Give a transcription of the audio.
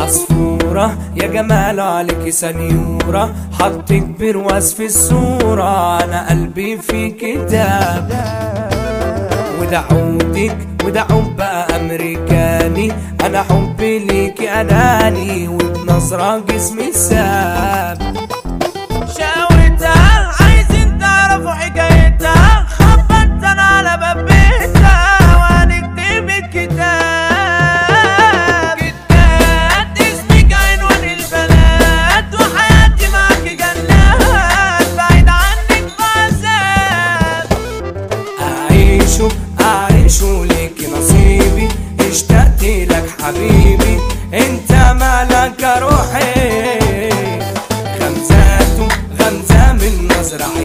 عصفورة يا جمال عليك سنيورة حطك برواز في الصورة أنا قلبي في كتاب وده عودك وده عود بقى أمريكاني أنا حبي ليكي أناني وبنظرة جسمي ساب شاورتها عايزين تعرفوا حكايتها خبطت انا على باب بيتها وهنكتب الكتاب كتاب اسمك عنوان البنات وحياتي معاكي جنات بعيد عنك بعذاب أعيشه أعيشه ليك نصيبي اشتقت لك حبيبي انت مالك روحي